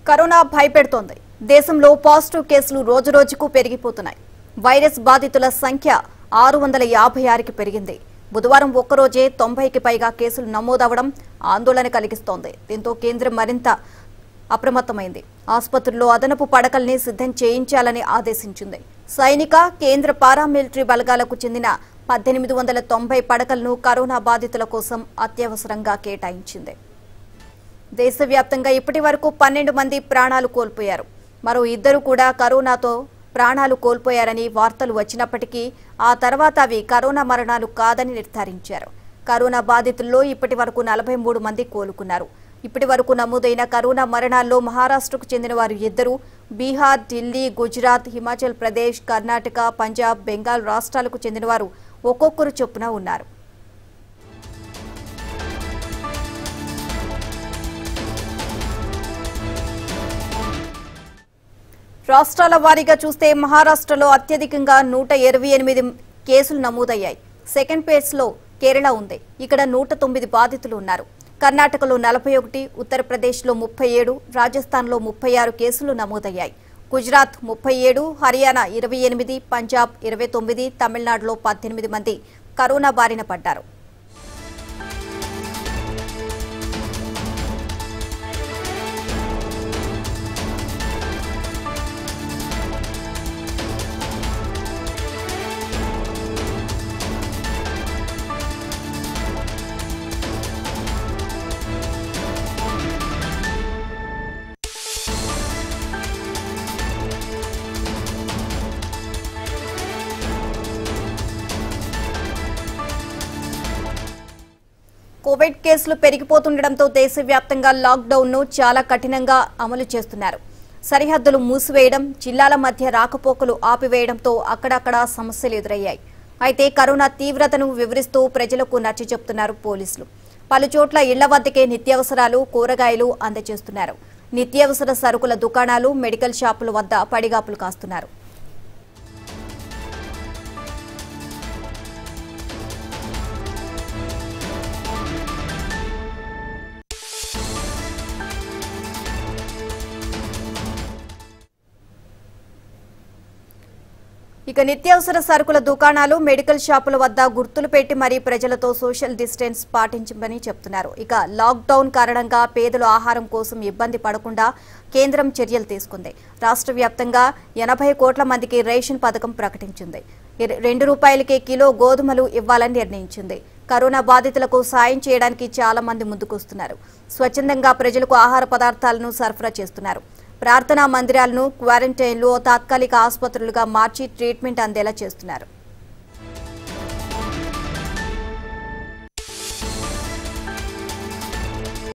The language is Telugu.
కరోనా భయపెడుతోంది దేశంలో పాజిటివ్ కేసులు రోజురోజుకు పెరిగిపోతున్నాయి వైరస్ బాధితుల సంఖ్య ఆరు వందల యాభై ఆరుకి పెరిగింది బుధవారం ఒక్కరోజే తొంభైకి పైగా కేసులు నమోదవడం ఆందోళన కలిగిస్తోంది దీంతో కేంద్రం మరింత అప్రమత్తమైంది ఆసుపత్రుల్లో అదనపు పడకల్ని సిద్ధం చేయించాలని ఆదేశించింది సైనిక కేంద్ర పారామిలిటరీ బలగాలకు చెందిన పద్దెనిమిది వందల తొంభై పడకలను కరోనా బాధితుల కోసం అత్యవసరంగా కేటాయించింది దేశవ్యాప్తంగా ఇప్పటి వరకు పన్నెండు మంది ప్రాణాలు కోల్పోయారు మరో ఇద్దరు కూడా కరోనాతో ప్రాణాలు కోల్పోయారని వార్తలు వచ్చినప్పటికీ ఆ తర్వాత అవి కరోనా మరణాలు కాదని నిర్ధారించారు కరోనా బాధితుల్లో ఇప్పటి వరకు నలభై మూడు మంది కోలుకున్నారు ఇప్పటి వరకు నమోదైన కరోనా మరణాల్లో మహారాష్ట్రకు చెందిన వారు ఇద్దరు బీహార్ ఢిల్లీ గుజరాత్ హిమాచల్ ప్రదేశ్ కర్ణాటక పంజాబ్ బెంగాల్ రాష్ట్రాలకు చెందిన వారు ఒక్కొక్కరు చొప్పున ఉన్నారు రాష్ట్రాల వారీగా చూస్తే మహారాష్ట్రలో అత్యధికంగా నూట ఇరవై ఎనిమిది కేసులు నమోదయ్యాయి సెకండ్ పేజ్ లో కేరళ ఉంది ఇక్కడ నూట తొమ్మిది బాధితులు ఉన్నారు కర్ణాటకలో నలభై ఒకటి ఉత్తరప్రదేశ్లో ముప్పై ఏడు రాజస్థాన్లో ముప్పై ఆరు కేసులు నమోదయ్యాయి గుజరాత్ ముప్పై ఏడు హర్యానా ఇరవై ఎనిమిది పంజాబ్ ఇరవై తొమ్మిది తమిళనాడులో పద్దెనిమిది మంది కరోనా బారిన పడ్డారు కోవిడ్ కేసులు పెరిగిపోతుండటంతో దేశవ్యాప్తంగా లాక్డౌన్ ను చాలా కఠినంగా అమలు చేస్తున్నారు సరిహద్దులు మూసివేయడం జిల్లాల మధ్య రాకపోకలు ఆపివేయడంతో అక్కడక్కడ సమస్యలు ఎదురయ్యాయి అయితే కరోనా తీవ్రతను వివరిస్తూ ప్రజలకు నచ్చ చెప్తున్నారు పోలీసులు పలుచోట్ల ఇళ్ల వద్దకే నిత్యావసరాలు కూరగాయలు అందజేస్తున్నారు నిత్యావసర సరుకుల దుకాణాలు మెడికల్ షాపుల వద్ద పడిగాపులు కాస్తున్నారు ఇక నిత్యావసర సరుకుల దుకాణాలు మెడికల్ షాపుల వద్ద గుర్తులు పెట్టి మరీ ప్రజలతో సోషల్ డిస్టెన్స్ పాటించమని చెప్తున్నారు ఇక లాక్డౌన్ కారణంగా పేదలు ఆహారం కోసం ఇబ్బంది పడకుండా కేంద్రం చర్యలు తీసుకుంది రాష్ట్ర వ్యాప్తంగా ఎనభై కోట్ల మందికి రేషన్ పథకం ప్రకటించింది ఇర- రెండు రూపాయలకే కిలో గోధుమలు ఇవ్వాలని నిర్ణయించింది కరోనా బాధితులకు సాయం చేయడానికి చాలా మంది ముందుకొస్తున్నారు స్వచ్ఛందంగా ప్రజలకు ఆహార పదార్థాలను సరఫరా చేస్తున్నారు ప్రార్థనా మందిరాలను క్వారంటైన్లు తాత్కాలిక ఆసుపత్రులుగా మార్చి ట్రీట్మెంట్ అందేలా చేస్తున్నారు